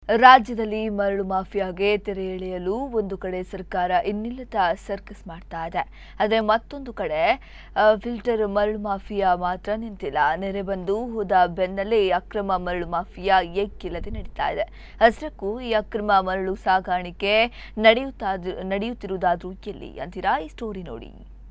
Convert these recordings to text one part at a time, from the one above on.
ರಾಜ್ಯದಲ್ಲಿ ಮರಳು ಮಾಫಿಯಾಗೆ ತೆರೆ ಎಳೆಯಲು ಒಂದು ಕಡೆ ಸರ್ಕಾರ ಇನ್ನಿಲ್ಲದ ಸರ್ಕಸ್ ಮಾಡ್ತಾ ಇದೆ ಆದರೆ ಮತ್ತೊಂದು ಕಡೆ ಆ, ಫಿಲ್ಟರ್ ಮರಳು ಮಾಫಿಯಾ ಮಾತ್ರ ನಿಂತಿಲ್ಲ ನೆರೆ ಬಂದು ಹೋದ ಬೆನ್ನಲ್ಲೇ ಅಕ್ರಮ ಮರಳು ಮಾಫಿಯಾ ಎಕ್ಕಿಲ್ಲದೆ ನಡೀತಾ ಇದೆ ಅಷ್ಟಕ್ಕೂ ಈ ಅಕ್ರಮ ಮರಳು ಸಾಗಾಣಿಕೆ ನಡೆಯುತ್ತಾ ನಡೆಯುತ್ತಿರುವುದಾದ್ರೂ ಎಲ್ಲಿ ಅಂತೀರಾ ಈ ಸ್ಟೋರಿ ನೋಡಿ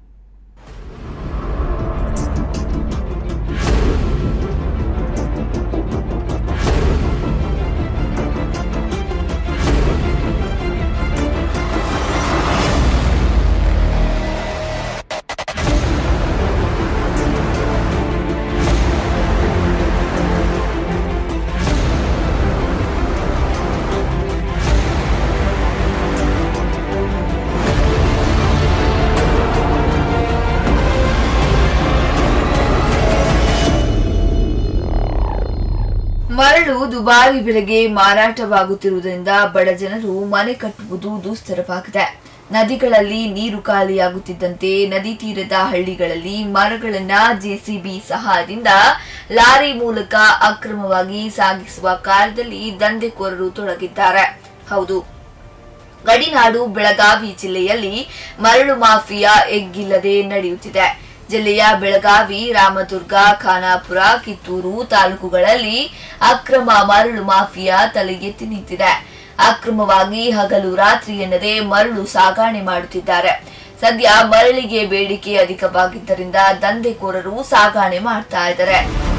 ಮರಳು ದುಬಾರಿ ಬೆಲೆಗೆ ಮಾರಾಟವಾಗುತ್ತಿರುವುದರಿಂದ ಬಡ ಜನರು ಮನೆ ಕಟ್ಟುವುದು ದುಸ್ತರವಾಗಿದೆ ನದಿಗಳಲ್ಲಿ ನೀರು ಖಾಲಿಯಾಗುತ್ತಿದ್ದಂತೆ ನದಿ ತೀರದ ಹಳ್ಳಿಗಳಲ್ಲಿ ಮರಗಳನ್ನ ಜೆಸಿಬಿ ಸಹಾಯದಿಂದ ಲಾರಿ ಮೂಲಕ ಅಕ್ರಮವಾಗಿ ಸಾಗಿಸುವ ಕಾರ್ಯದಲ್ಲಿ ದಂಧೆಕೋರರು ತೊಡಗಿದ್ದಾರೆ ಹೌದು ಗಡಿನಾಡು ಬೆಳಗಾವಿ ಜಿಲ್ಲೆಯಲ್ಲಿ ಮರಳು ಮಾಫಿಯಾ ಎಗ್ಗಿಲ್ಲದೆ ನಡೆಯುತ್ತಿದೆ ಜಿಲ್ಲೆಯ ಬೆಳಗಾವಿ ರಾಮದುರ್ಗ ಖಾನಾಪುರ ಕಿತ್ತೂರು ತಾಲೂಕುಗಳಲ್ಲಿ ಅಕ್ರಮ ಮರಳು ಮಾಫಿಯಾ ತಲೆ ಎತ್ತಿ ನಿಂತಿದೆ ಅಕ್ರಮವಾಗಿ ಹಗಲು ರಾತ್ರಿ ಎನ್ನದೆ ಮರಳು ಸಾಗಾಣೆ ಮಾಡುತ್ತಿದ್ದಾರೆ ಸದ್ಯ ಮರಳಿಗೆ ಬೇಡಿಕೆ ಅಧಿಕವಾಗಿದ್ದರಿಂದ ದಂಧೆಕೋರರು ಸಾಗಾಣೆ ಮಾಡ್ತಾ ಇದ್ದಾರೆ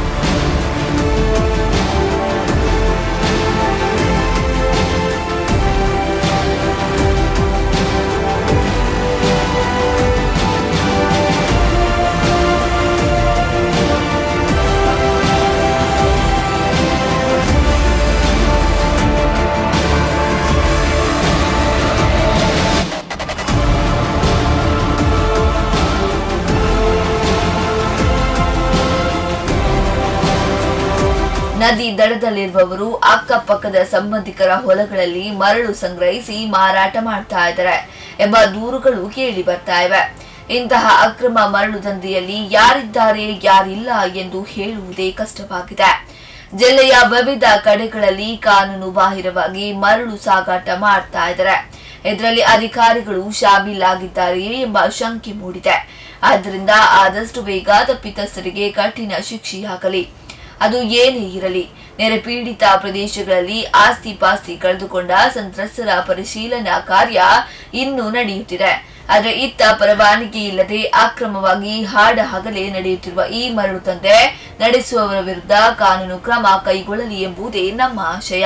ನದಿ ದಡದಲ್ಲಿರುವವರು ಅಕ್ಕಪಕ್ಕದ ಸಂಬಂಧಿಕರ ಹೊಲಗಳಲ್ಲಿ ಮರಳು ಸಂಗ್ರಹಿಸಿ ಮಾರಾಟ ಮಾಡ್ತಾ ಇದ್ದಾರೆ ಎಂಬ ದೂರುಗಳು ಕೇಳಿ ಬರ್ತಾ ಇವೆ ಇಂತಹ ಅಕ್ರಮ ಮರಳು ದಂಧೆಯಲ್ಲಿ ಯಾರಿದ್ದಾರೆ ಯಾರಿಲ್ಲ ಎಂದು ಹೇಳುವುದೇ ಕಷ್ಟವಾಗಿದೆ ಜಿಲ್ಲೆಯ ವಿವಿಧ ಕಡೆಗಳಲ್ಲಿ ಕಾನೂನು ಬಾಹಿರವಾಗಿ ಮರಳು ಸಾಗಾಟ ಮಾಡ್ತಾ ಇದ್ದಾರೆ ಇದರಲ್ಲಿ ಅಧಿಕಾರಿಗಳು ಶಾಮೀಲಾಗಿದ್ದಾರೆಯೇ ಎಂಬ ಶಂಕೆ ಮೂಡಿದೆ ಆದ್ದರಿಂದ ಆದಷ್ಟು ಬೇಗ ತಪ್ಪಿತಸ್ಥರಿಗೆ ಕಠಿಣ ಶಿಕ್ಷೆಯಾಗಲಿ ಅದು ಏನೇ ಇರಲಿ ನೆರೆ ಪೀಡಿತ ಪ್ರದೇಶಗಳಲ್ಲಿ ಆಸ್ತಿ ಪಾಸ್ತಿ ಕಳೆದುಕೊಂಡ ಸಂತ್ರಸ್ತರ ಪರಿಶೀಲನಾ ಕಾರ್ಯ ಇನ್ನೂ ನಡೆಯುತ್ತಿದೆ ಆದರೆ ಇತ್ತ ಪರವಾನಗಿ ಇಲ್ಲದೆ ಅಕ್ರಮವಾಗಿ ಹಾಡ ಹಗಲೇ ನಡೆಯುತ್ತಿರುವ ಈ ಮರಳು ದಂಧೆ ನಡೆಸುವವರ ವಿರುದ್ಧ ಕಾನೂನು ಕ್ರಮ ಕೈಗೊಳ್ಳಲಿ ಎಂಬುದೇ ನಮ್ಮ ಆಶಯ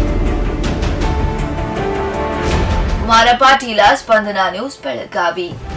ಕುಮಾರ ಪಾಟೀಲ ಸ್ಪಂದನ ನ್ಯೂಸ್ ಬೆಳಗಾವಿ